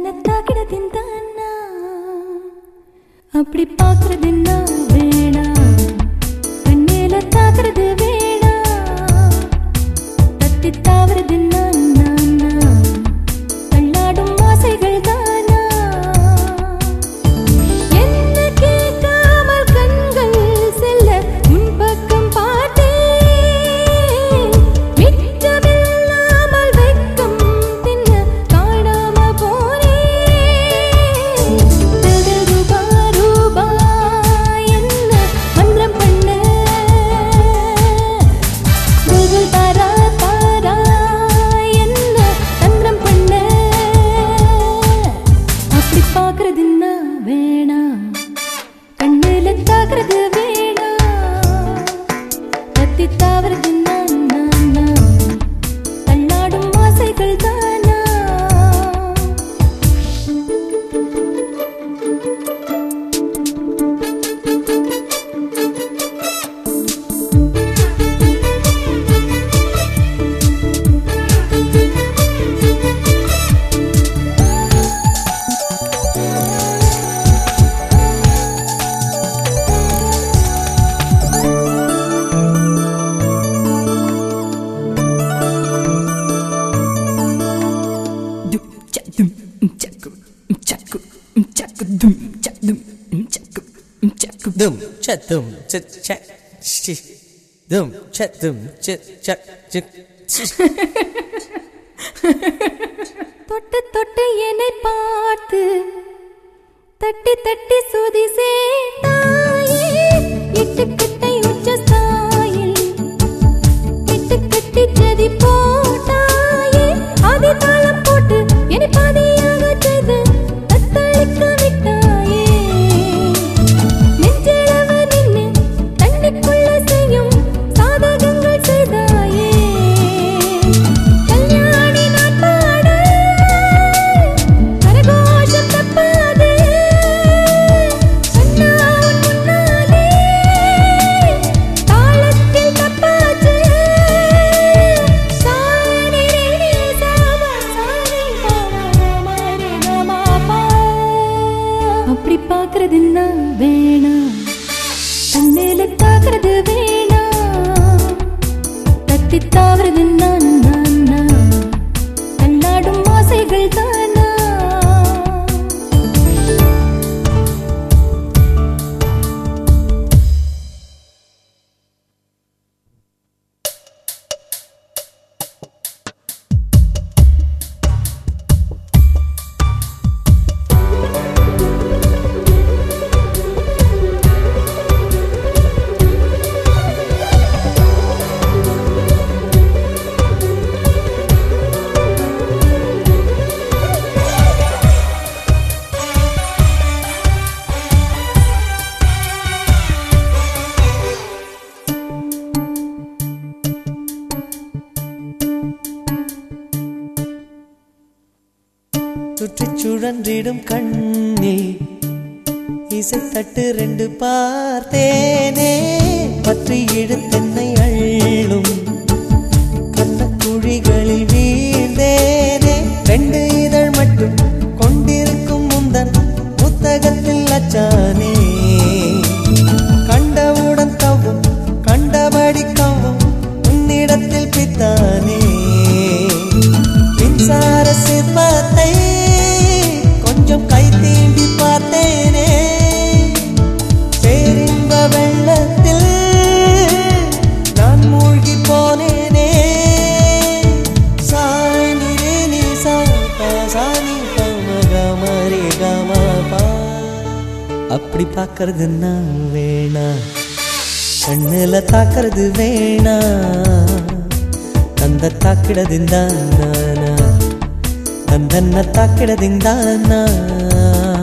தாக்கிடதிந்தானா அப்படி பாக்குறது என்ன வேணாம் கண்ணில தாக்குறது வேணாம் தட்டி தாவறது நானா தள்ளாடும் ஆசைகள் தானா என்ன கேட்காமல் கண்கள் செல்ல உன் பக்கம் பார்த்தேன் மிச்சமில்லாமல் வெட்கம் தின்ன காணாம போனேன் திரு ரூபா ரூபா என்ன மந்திரம் பண்ண புல்புல் தாரா தாரா என்ன தந்திரம் பண்ண அப்படி பாக்குறது நான் வேணாம் கண்ணுல தாக்குறது வேணாம் கத்தி தாவறது நான் நான் நான் தள்ளாடும் ஆசைகள் தானா Dum cha dum cha cha shi. Dum cha dum cha cha cha. தொட்டு தொட்டு என்னை பார்த்து தட்டி தட்டி சுதி சேர்த்தாயே இட்டுக்கட்டை உச்ச சாயில் இட்டு கட்டி சதி போட்டாயே ஆதி தாளம் போட்டு என்னை பாதியாக செய்து தத்தளிக்க விட்டாயே நெஞ்சளவு நின்னு தண்ணிக்குள்ள செய்யும் சாதகங்கள் செய்தாயே கல்யாணி நான் பாட கரகோஷம் தப்பாது சொன்னா உன் முன்னாலே தாளத்தில் தப்பாச்சு சாரி ரே சாவா சாரி பாவா ரே கமா பா அப்படி பாக்குறது நான் வேணாம் கண்ணில தாக்குறது வேணாம் தட்டி தாவறது நான் நான் நான் தள்ளாடும் ஆசைகள் தானா சுற்றிச் சுழன்றிடும் கண்ணில் இசை தட்டு ரெண்டு பார்த்தேனே பற்றி இழுத்தென்னை அள்ளும் கண்ண குழிகளில் வீழ்ந்தேனே ரெண்டு இதழ் மட்டும் கொண்டிருக்கும் முந்தன் புத்தகத்தில் அச்சானே கண்டவுடன் கவும் கண்டபடி கவும் உன்னிடத்தில் பித்தானே மின்சார சிற்பத்தை கொஞ்சம் கை தீண்டி பார்த்தேனே பேரின்ப வெள்ளத்தில் நான் மூழ்கி போனேனே சாணி ரே நீ சா பா சாணி பம கம ரே கம பா அப்படி பார்க்கறது நான் வேணா கண்ணுல தாக்குறது வேணா ತಂದ ತಾಕಿಡದಿಂದ ನಾನ ತಂದನ್ನ ತಾಕಿಡದಿಂದ ನಾ